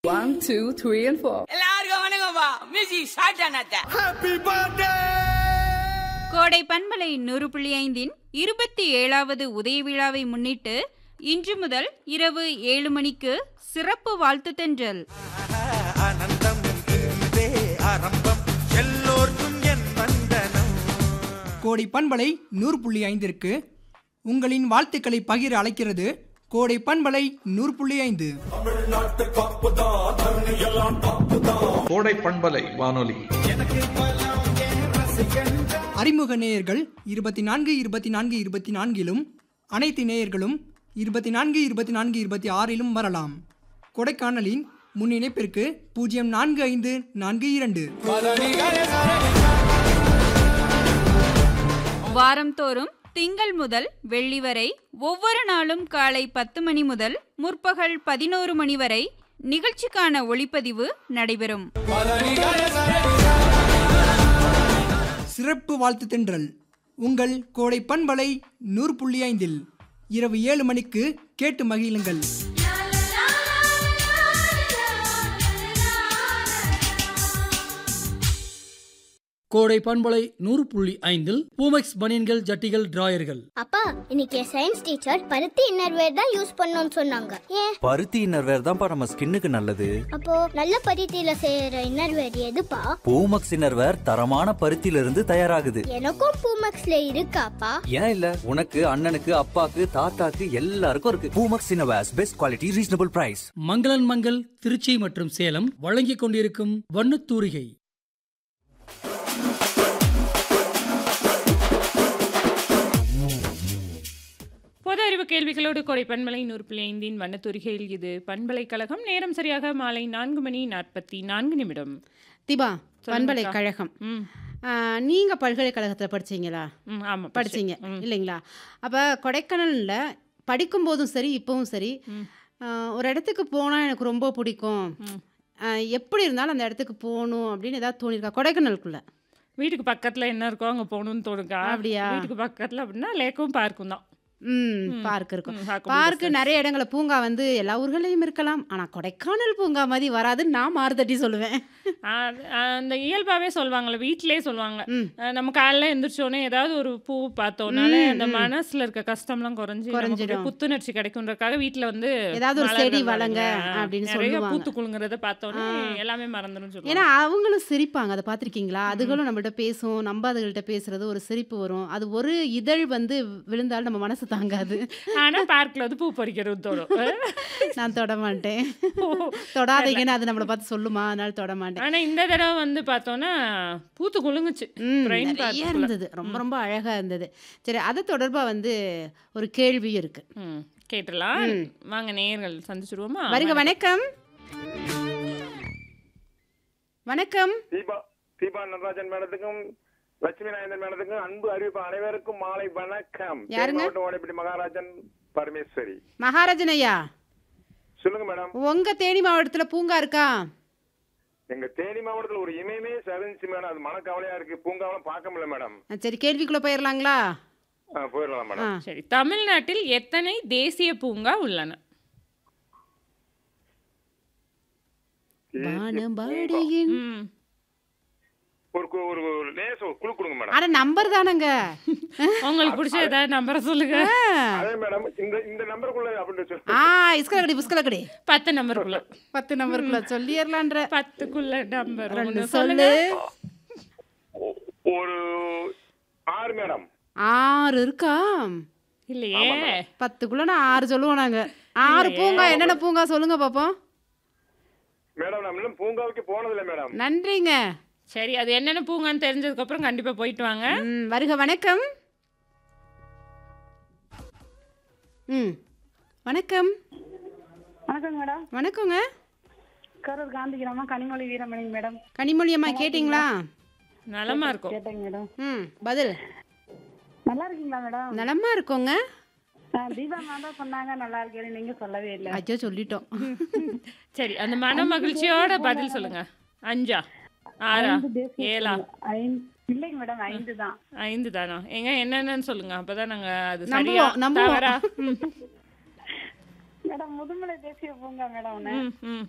One, two, three, and four. எல்லாருக்கும் வணக்கம்ப்பா music start ஆனாத்த கோடை பண்பலை நூறு புள்ளி ஐந்தின் இருபத்தி ஏழாவது உதய விழாவை முன்னிட்டு இன்று முதல் இரவு ஏழு மணிக்கு சிறப்பு வாழ்த்து தென்றல் ஆனந்தம் இன்றே ஆரம்பம் எல்லோர்க்கும் என் வந்தனம் கோடை பண்பலை நூறு புள்ளி ஐந்திற்கு உங்களின் வாழ்த்துக்களை பகிர அழைக்கிறது கோடை பண்பலை நூறு புள்ளி ஐந்து கோடை பண்பலை வானொலி அறிமுக நேயர்கள் இருபத்தி நான்கு இருபத்தி நான்கு இருபத்தி நான்கிலும் அனைத்து நேயர்களும் இருபத்தி நான்கு இருபத்தி நான்கு இருபத்தி ஆறிலும் வரலாம் கொடைக்கானலின் முன் இணைப்பிற்கு பூஜ்ஜியம் நான்கு ஐந்து நான்கு இரண்டு வாரந்தோறும் திங்கள் முதல் வெள்ளி வரை ஒவ்வொரு நாளும் காலை பத்து மணி முதல் முற்பகல் பதினோரு மணி வரை நிகழ்ச்சிக்கான ஒளிப்பதிவு நடைபெறும் சிறப்பு வாழ்த்து தென்றல் உங்கள் கோடை பண்பலை நூறு புள்ளி ஐந்தில் இரவு ஏழு மணிக்கு கேட்டு மகிழுங்கள் கோடை பண்பலை நூறு புள்ளி ஐந்தில் பூமெக்ஸ் பனியன்கள் ஜட்டிகள் டிராயர்கள் அப்பா இன்னைக்கு என் சயின்ஸ் டீச்சர் பருத்தி இன்னர்வேர் தான் யூஸ் பண்ணணும்னு சொன்னாங்க ஏன் பருத்தி இன்னர்வேர் தான்ப்பா நம்ம ஸ்கின்னுக்கு நல்லது அப்போ நல்ல பருத்தியில செய்யற இன்னர்வேர் எதுப்பா பூமக்ஸ் இன்னர்வேர் தரமான பருத்தியில இருந்து தயாராகுது எனக்கும் பூமக்ஸ்ல இருக்காப்பா ஏன் இல்ல உனக்கு அண்ணனுக்கு அப்பாக்கு தாத்தாக்கு எல்லாருக்கும் இருக்கு Poomex innerwears best quality reasonable price மங்களன் மங்கள் திருச்சி மற்றும் சேலம் வழங்கிக் கொண்டிருக்கும் வண்ணத்தூரிகை பொது அறிவு கேள்விகளோடு கொடை பண்பலை நூறு புள்ளி ஐந்தின் வண்ணத்துரிகையில் இது பண்பலைக்கழகம் நேரம் சரியாக மாலை நான்கு மணி நாற்பத்தி நான்கு நிமிடம் திபா சொல்லுங்கக்கா. பண்பலைக்கழகம் ம் ஆ, நீங்க பல்கலைக்கழகத்தில் படிச்சீங்களா ம் ஆமாம் படிச்சீங்க ம் இல்லைங்களா அப்போ கொடைக்கானலில் படிக்கும்போதும் சரி இப்போவும் சரி ஆ, ஒரு இடத்துக்கு போனால் எனக்கு ரொம்ப பிடிக்கும் ஆ, எப்படி இருந்தாலும் அந்த இடத்துக்கு போகணும் அப்படின்னு ஏதாவது தோணிருக்கா கொடைக்கானலுக்குள்ள வீட்டுக்கு பக்கத்தில் என்ன இருக்கோ அங்கே போகணும்னு தோணுக்கா அப்படியா? வீட்டுக்கு பக்கத்தில் அப்படின்னா லேக்கும் பார்க்கும் தான் ம் பார்க் இருக்கும் ம், walkable பார்க்கு distance. நிறைய இடங்கள பூங்கா வந்து எல்லா ஊர்களையும் இருக்கலாம் ஆனால் கொடைக்கானல் பூங்கா மாதிரி வராதுன்னு நான் மாறுதட்டி சொல்லுவேன் அது- அந்த இயல்பாகவே சொல்லுவாங்கல்ல வீட்டிலே சொல்லுவாங்க ம். அஹ் நம்ம காலைல எந்திரிச்சோடனே ஏதாவது ஒரு பூ பார்த்தோம்னாலே ம், அந்த ம். மனசுல இருக்க கஷ்டம்லாம் குறைஞ்சி நமக்கு அப்படியே குறைஞ்சிடும். புத்துணர்ச்சி கிடைக்குன்றக்காக வீட்டில் வந்து ஏதாவது ஒரு மலர்கள் செடி வளருங்க, வளங்க அப்படின்னு நிறைய சொல்லுவாங்க. பூத்து குலுங்குறத பார்த்தோன்னே ஆ. எல்லாமே மறந்துடும் சொல்லுவாங்க ஏன்னா அவங்களும் சிரிப்பாங்க அதை பார்த்துருக்கீங்களா அதுகளும் நம்மள்ட்ட பேசும் நம்ம அதுகள்கிட்ட பேசுறது ஒரு சிரிப்பு வரும் அது ஒரு இதழ் வந்து விழுந்தாலும் நம்ம மனசு தாங்காது ஆனா பார்க்ல வந்து பூ பறிக்கிறது தோணும் நான் தொட மாட்டேன் தொடாதீங்கன்னு அது நம்மளை பார்த்து சொல்லுமா அதனால தொட மாட்டேன் ஆனா இந்த தடவை வந்து பார்த்தோன்னா பூத்து குலுங்குச்சு ம், Brain நிறைய park குள்ள. இருந்தது ரொம்ப ரொம்ப அழகா இருந்தது சரி அது தொடர்பா வந்து ஒரு கேள்வியும் இருக்கு ம், கேட்டுடலாம் ம். வாங்க நேயர்கள் சந்திச்சிருவோமா வருக வணக்கம் வணக்கம் தீபா தீபா நடராஜன் மேடத்துக்கும் லட்சுமி நாயந்தன் மேடத்துக்கும் அன்பு அறிவிப்பு அனைவருக்கும் மாலை வணக்கம் யாருங்க? தேவகோட்டை ஓடைப்பட்டி மகாராஜன் பரமேஸ்வரி மகாராஜன் ஐயா சொல்லுங்க மேடம் உங்க தேனி மாவட்டத்துல பூங்கா இருக்கா எங்க தேனி மாவட்டத்துல ஒரு இமயமே சரிஞ்சுச்சு மேடம் அது மனக்கவலையா இருக்கு பூங்காவெல்லாம் பார்க்க முடியல மேடம் ஆ, சரி கேள்விக்குள்ள போயிடலாங்களா ஆ, போயிடலாம் ஆ மேடம் சரி தமிழ்நாட்டில் எத்தனை தேசிய பூங்கா உள்ளன வானம்பாடியின் ம் ஒரு கு- ஒரு ஒரு லேச ஒரு குழு கொடுங்க மேடம் ஆனா நம்பர் தானங்க உங்களுக்கு பிடிச்ச ஏதாவது நம்பரை சொல்லுங்க அதே மேடம் இந்த இந்த நம்பருக்குள்ள அப்படின்னு சொல்லி ஆ இஸ்கலக்கடி புஸ்கலக்கடி பத்து நம்பருக்குள்ள பத்து நம்பருக்குள்ள சொல்லிடலான்ற பத்துக்குள்ள நம்பர் ரெண்டு ஒண்ணு சொல்லு ஒ- ஒரு ஆறு மேடம் ஆறு இருக்கா இல்லையே பத்துக்குள்ள நான் ஆறு சொல்லுவோம் நாங்க ஆறு பூங்கா என்னென்ன பூங்கா சொல்லுங்க பாப்போம் மேடம் நான் இன்னும் பூங்காவுக்கு போனதில்லை மேடம் நன்றிங்க சரி அது என்னென்ன பூங்கான்னு தெரிஞ்சதுக்கு அப்புறம் கண்டிப்பா போயிட்டு வாங்க ம், வருக வணக்கம் ம் வணக்கம் வணக்கம் மேடம் வணக்கங்க கரூர் காந்தி கிராமம் கனிமொழி வீரமணி மேடம் கனிமொழி அம்மா கேட்டிங்களா நலமா இருக்கும் கேட்டேங்க மேடம் ம் பதில் நல்லா இருக்கீங்களா மேடம் நலமா இருக்கோங்க ஆ, தீபா மேம் தான் சொன்னாங்க நல்லா இருக்கேன்னு நீங்க சொல்லவே இல்லை ஐயோ சொல்லிட்டோம் சரி அந்த மன மகிழ்ச்சியோட பதில் சொல்லுங்க அஞ்சா ஆறா ஐந்து தேசிய ஏழா பூங்கா. ஐந்து இல்லைங்க மேடம் ஐந்து தான் ஐந்து தானா எங்க என்னென்னு சொல்லுங்க அப்பதான் நாங்க அது சரியா நம்புவோம், நம்புவோம். தவறா ம், மேடம் முதுமலை தேசிய பூங்கா மேடம் ஒண்ணு ம், ம்.